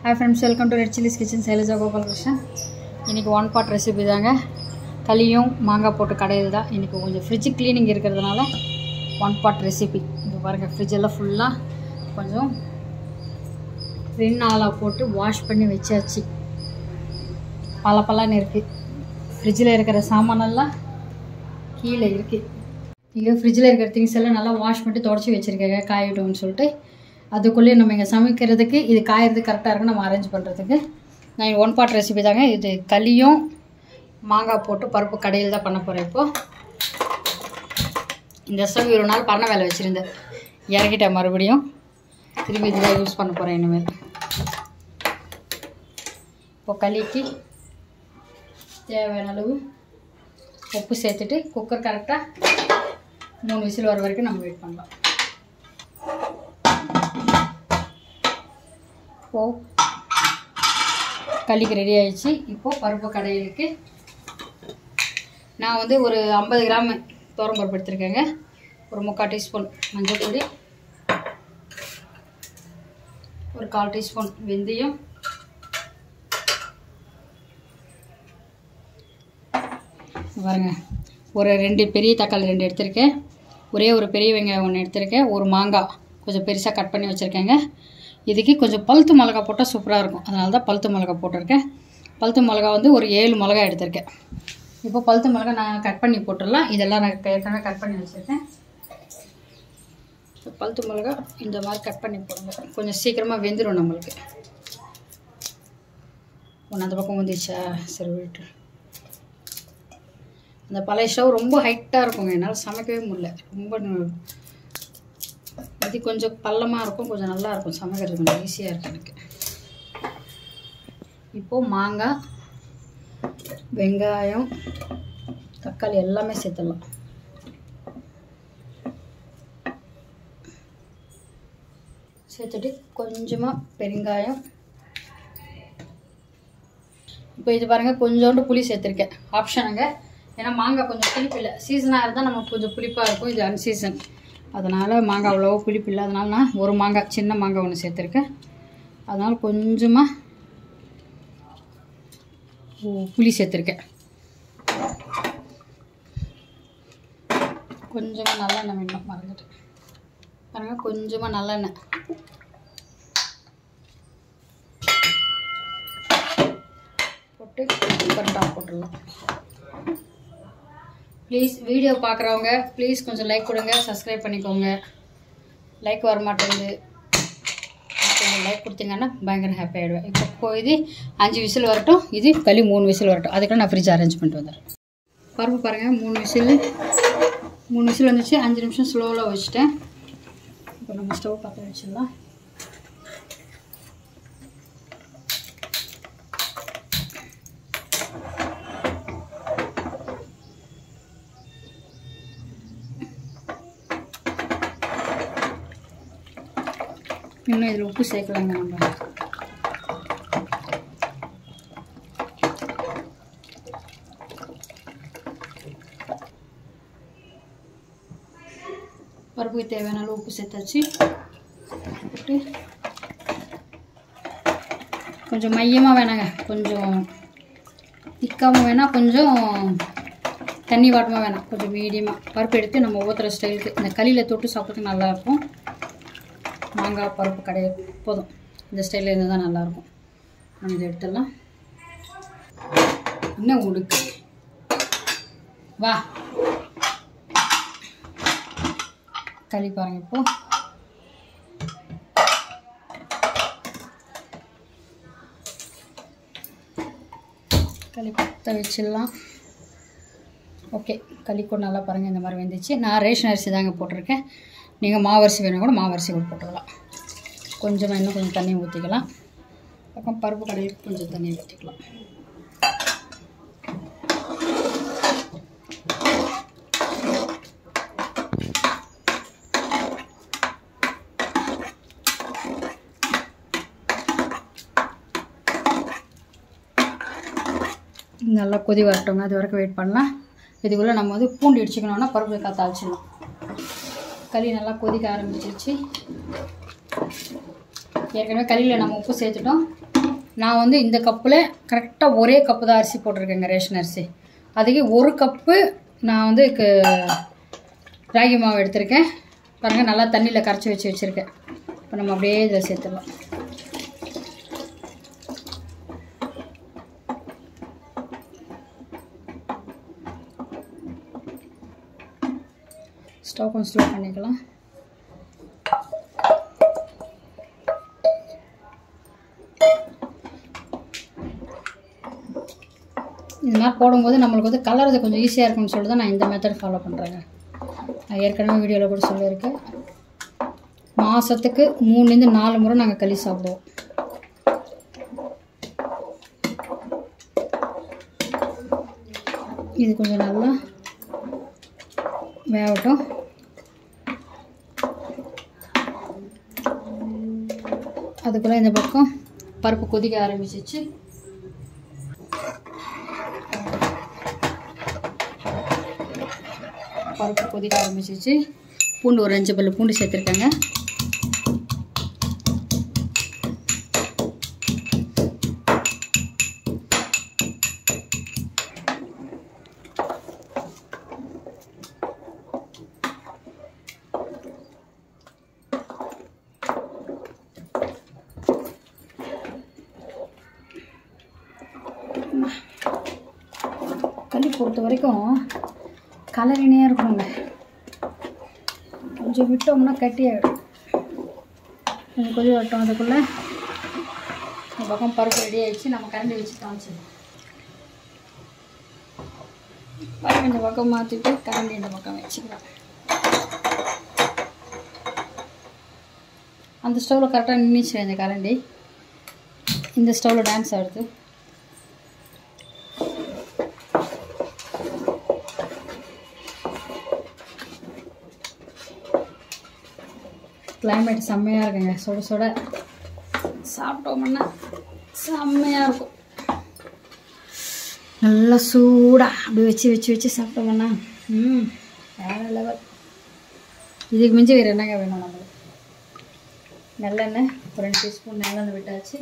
hi friends welcome to red chillis kitchen Sailaja Gopalakrishnan இன்றைக்கி one pot recipe தாங்க களியும் மாங்காய் போட்டு கடையில் தான் இன்றைக்கி கொஞ்சம் ஃப்ரிட்ஜு க்ளீனிங் இருக்கிறதுனால ஒன் பாட் ரெசிபி இங்கே பாருங்கள் ஃப்ரிட்ஜெல்லாம் ஃபுல்லாக கொஞ்சம் ரெண்டு நாளாக போட்டு வாஷ் பண்ணி வச்சாச்சு பல பலன்னு இருக்குது ஃப்ரிட்ஜில் இருக்கிற சாமானெல்லாம் கீழே இருக்குது இங்கே ஃப்ரிட்ஜில் இருக்கிற திங்ஸ் எல்லாம் நல்லா வாஷ் பண்ணிட்டு தொடச்சி வச்சுருக்கேங்க காயிடும்னு சொல்லிட்டு அதுக்குள்ளேயே நம்ம இங்கே சமைக்கிறதுக்கு இது காயறது கரெக்டாக இருக்கும் நம்ம அரேஞ்ச் பண்ணுறதுக்கு நான் ஒன் பார்ட் ரெசிபி தாங்க இது களியும் மாங்காய் போட்டு பருப்பு கடையில் தான் பண்ண போகிறேன் இப்போது இந்த ஸ்டவ் ஒரு நாள் பண்ண வேலை வச்சுருந்தேன் இறக்கிட்டேன் மறுபடியும் திரும்பி இதில் யூஸ் பண்ண போகிறேன் இனிமேல் இப்போ களிக்கு தேவையான அளவு உப்பு சேர்த்துட்டு குக்கர் கரெக்டாக மூணு விசில் வர வரைக்கும் நம்ம வெயிட் பண்ணலாம் இப்போது களிக்கு ரெடி ஆயிடுச்சு இப்போது பருப்பு கடையிலுக்கு நான் வந்து ஒரு ஐம்பது கிராம் தோரம் பருப்பு எடுத்திருக்கேங்க ஒரு முக்கால் டீஸ்பூன் மஞ்சள் பொடி ஒரு கால் டீஸ்பூன் வெந்தயம் பாருங்க ஒரு ரெண்டு பெரிய தக்காளி ரெண்டு எடுத்திருக்கேன் ஒரே ஒரு பெரிய வெங்காயம் ஒன்று எடுத்திருக்கேன் ஒரு மாங்காய் கொஞ்சம் பெருசாக கட் பண்ணி வச்சுருக்கேங்க இதுக்கு கொஞ்சம் பழுத்து மிளகா போட்டால் சூப்பராக இருக்கும் அதனால தான் பழுத்து மிளகா போட்டிருக்கேன் பழுத்து மிளகா வந்து ஒரு ஏழு மிளகா எடுத்திருக்கேன் இப்போ பழுத்து மிளகா நான் கட் பண்ணி போட்டுடலாம் இதெல்லாம் நான் ஏற்கனவே கட் பண்ணி வச்சுருக்கேன் பழுத்து மிளகா இந்த மாதிரி கட் பண்ணி போடுங்க கொஞ்சம் சீக்கிரமாக வெந்துடும் நம்மளுக்கு ஒன்று அந்த பக்கம் வந்துச்சா சரி விட்டு அந்த பழைய ஸ்டவ் ரொம்ப ஹைட்டாக இருக்குங்க என்னால் சமைக்கவே முடியல ரொம்ப நு- இது கொஞ்சம் பள்ளமாக இருக்கும் கொஞ்சம் நல்லா இருக்கும் சமைக்கிறது கொஞ்சம் ஈஸியாக இருக்கும் எனக்கு இப்போது மாங்காய் வெங்காயம் தக்காளி எல்லாமே சேர்த்துடலாம் சேர்த்துட்டு கொஞ்சமாக பெருங்காயம் இப்போ இது பாருங்கள் கொஞ்சோண்டு புளி சேர்த்துருக்கேன் ஆப்ஷனுங்க ஏன்னா மாங்காய் கொஞ்சம் புளிப்பு இல்லை சீசனாக இருந்தால் நமக்கு கொஞ்சம் புளிப்பாக இருக்கும் இது அன்சீசன் அதனால் மாங்காய் அவ்வளோவா புளிப்பு இல்லை அதனால் நான் ஒரு மாங்காய் சின்ன மாங்காய் ஒன்று சேர்த்துருக்கேன் அதனால் கொஞ்சமாக ஓ, புளி சேர்த்துருக்கேன் கொஞ்சமாக நல்லெண்ணெய் வேணும் மறந்துட்டேன் பாருங்கள் கொஞ்சமாக நல்லெண்ணெய் போட்டு குக்கர் டாப் போட்டுடலாம் ப்ளீஸ் வீடியோ பார்க்குறவங்க ப்ளீஸ் கொஞ்சம் லைக் கொடுங்க சப்ஸ்கிரைப் பண்ணிக்கோங்க லைக் வர மாட்டேங்குது கொஞ்சம் லைக் கொடுத்தீங்கன்னா பயங்கர ஹாப்பி ஆகிடுவேன் இப்போ கொ- இது அஞ்சு விசில் வரட்டும் இது களி மூணு விசில் வரட்டும் அதுக்குள்ள நான் ஃப்ரிட்ஜ் அரேஞ்ச் பண்ணிட்டு வந்துடுறேன் பருப்பு பாருங்கள் மூணு விசில் மூணு விசில் வந்துச்சு அஞ்சு நிமிஷம் ஸ்லோவில் வச்சுட்டேன் இப்போ நம்ம ஸ்டவ் பற்ற வச்சிடலாம் இன்னும் இதில் உப்பு சேர்க்கலாங்க நம்ம பருப்புக்கு தேவையான அளவு உப்பு சேர்த்தாச்சு போட்டு கொஞ்சம் மையமாக வேணாங்க கொஞ்சம் திக்காமல் வேணாம் கொஞ்சம் தண்ணி வாட்டமாக வேணாம் கொஞ்சம் மீடியமாக பருப்பு எடுத்து நம்ம ஊற்றுற ஸ்டைலுக்கு இந்த களியில் தொட்டு சாப்பிட்றதுக்கு நல்லாயிருக்கும் மாங்காய் பருப்பு கடை போதும் இந்த ஸ்டைலில் இருந்தால் தான் நல்லாயிருக்கும் நம்ம இதை எடுத்துடலாம் இன்னும் உடுக்கு வா களி பாருங்க இப்போ களி பற்ற வச்சிடலாம் ஓகே களிக்கூட நல்லா பாருங்கள் இந்த மாதிரி வெந்துச்சு நான் ரேஷன் அரிசி தாங்க போட்டிருக்கேன் நீங்கள் மாவரிசி வேணும் கூட மாவரிசி கூட போட்டுக்கலாம் கொஞ்சமாக இன்னும் கொஞ்சம் தண்ணி ஊற்றிக்கலாம் பக்கம் பருப்பு கடையில் கொஞ்சம் தண்ணி ஊற்றிக்கலாம் நல்லா கொதி வரட்டுங்க அது வரைக்கும் வெயிட் பண்ணலாம் இதுக்குள்ளே நம்ம வந்து பூண்டு இடிச்சுக்கணுன்னா பருப்பு காற்ற வச்சிடலாம் களி நல்லா கொதிக்க ஆரம்பிச்சிருச்சு ஏற்கனவே களியில் நம்ம உப்பு சேர்த்துட்டோம் நான் வந்து இந்த கப்பில் கரெக்டாக ஒரே கப்பு தான் அரிசி போட்டிருக்கேங்க ரேஷன் அரிசி அதுக்கு ஒரு கப்பு நான் வந்து க- ராகி மாவு எடுத்திருக்கேன் பாருங்கள் நல்லா தண்ணியில் கரைச்சி வச்சு வச்சுருக்கேன் இப்போ நம்ம அப்படியே இதில் சேர்த்துடலாம் ஸ்டவ் கொஞ்சம் ஸ்லோ பண்ணிக்கலாம் இந்த மாதிரி போடும்போது நம்மளுக்கு வந்து கலர் கொஞ்சம் ஈஸியாக இருக்கும்னு சொல்லிட்டு தான் நான் இந்த மெத்தட் ஃபாலோ பண்ணுறேங்க நான் ஏற்கனவே வீடியோவில் கூட சொல்லியிருக்கேன் மாதத்துக்கு மூணுலேருந்து நாலு முறை நாங்கள் களி சாப்பிடுவோம் இது கொஞ்சம் நல்லா வேகட்டும் அதுக்குள்ளே இந்த பக்கம் பருப்பு கொதிக்க ஆரம்பிச்சிச்சு பருப்பு கொதிக்க ஆரம்பிச்சிச்சு பூண்டு ஒரு அஞ்சு பல்லு பூண்டு சேர்த்துருக்கேங்க களி பொறுத்த வரைக்கும் கலரினே இருக்குங்க கொஞ்சம் விட்டோம்னா கட்டியாயிடும் கொஞ்சம் கொதி வரட்டும் அதுக்குள்ளே இந்த பக்கம் பருப்பு ரெடி ஆயிடுச்சு நம்ம கரண்டி வச்சு காமிச்சிடலாம் பருப்பு இந்த பக்கம் மாற்றிட்டு கரண்டி இந்த பக்கம் வச்சுக்கலாம் அந்த ஸ்டவ்வில் கரெக்டாக நின்றுச்சு இந்த கரண்டி இந்த ஸ்டவ்வில் டான்ஸ் ஆடுது கிளைமேட் செம்மையாக இருக்குங்க சுட சுட சாப்பிட்டோம்னா செம்மையாக இருக்கும் நல்லா சூடாக அப்படி வச்சு வச்சு வச்சு சாப்பிட்டோம்னா ம் வேற லெவல் இதுக்கு மிஞ்சி வேறு என்னங்க வேணும் நம்மளுக்கு நல்லெண்ணெய் ஒரு ரெண்டு டீஸ்பூன் நல்லெண்ணெய் விட்டாச்சு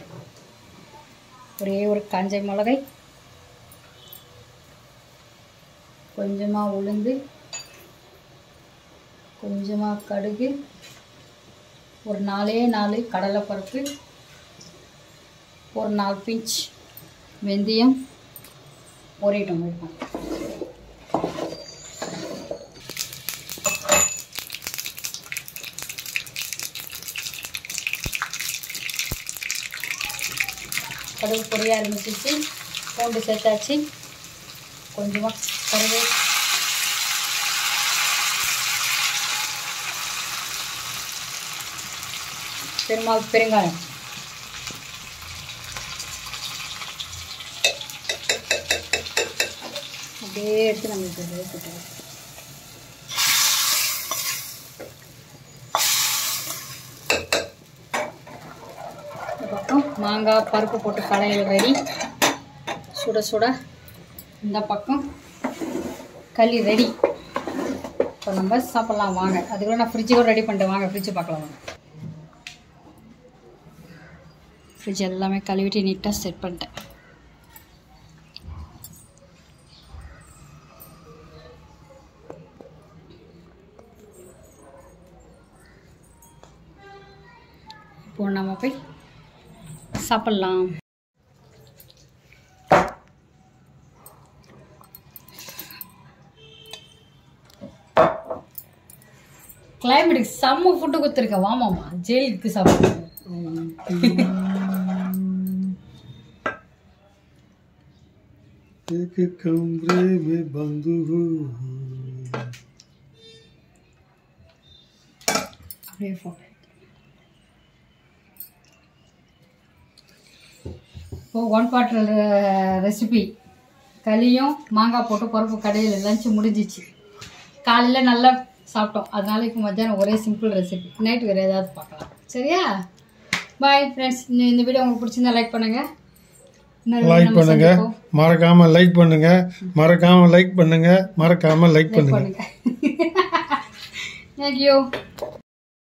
ஒரே ஒரு காஞ்ச மிளகை கொஞ்சமாக உளுந்து கொஞ்சமாக கடுகு ஒரு நாலே நாலு கடலைப்பருப்பு ஒரு நாலு பிஞ்ச் வெந்தயம் ஒரே டொமேட்டோ கடுகு பொரிய ஆரம்பிச்சிச்சு பூண்டு சேர்த்தாச்சு கொஞ்சமாக கருவே பெருமாள் பெருங்காயம் அப்படியே எடுத்து நம்ம இதில் சேர்த்துக்கலாம் இந்த பக்கம் மாங்காய் பருப்பு போட்டு கடையில் ரெடி சுட சுட இந்த பக்கம் களி ரெடி இப்போ நம்ம சாப்பிட்லாம் வாங்க அதுக்குள்ள நான் ஃப்ரிட்ஜு கூட ரெடி பண்ணிட்டு வாங்க ஃப்ரிட்ஜு பார்க்கலாம் வாங்க ஃப்ரிட்ஜ் எல்லாமே கழுவிட்டு நீட்டாக செட் பண்ணிட்டேன் இப்போ நம்ம போய் சாப்பிட்லாம் கிளைமேட்டுக்கு செம்ம ஃபுட்டு கொடுத்துருக்கேன் வாமாம்மா ஜெயிலுக்கு சாப்பிடுங்க एक कमरे में बंद हो அப்படியே போட்டேன் இப்போ ஒன் பாட்டர் ரெசிபி களியும் மாங்காய் போட்டு பருப்பு கடையில் லஞ்சு முடிஞ்சிச்சு காலையில் நல்லா சாப்பிட்டோம் அதனால இப்போ மத்தியானம் ஒரே சிம்பிள் ரெசிபி நைட் வேறு ஏதாவது பார்க்கலாம் சரியா பாய் ஃப்ரெண்ட்ஸ் இந்த வீடியோ உங்களுக்கு பிடிச்சிருந்தா லைக் பண்ணுங்கள் லைக் பண்ணுங்க மறக்காம லைக் பண்ணுங்க மறக்காம லைக் பண்ணுங்க மறக்காம லைக் பண்ணுங்க பண்ணுங்க தேங்க்யூ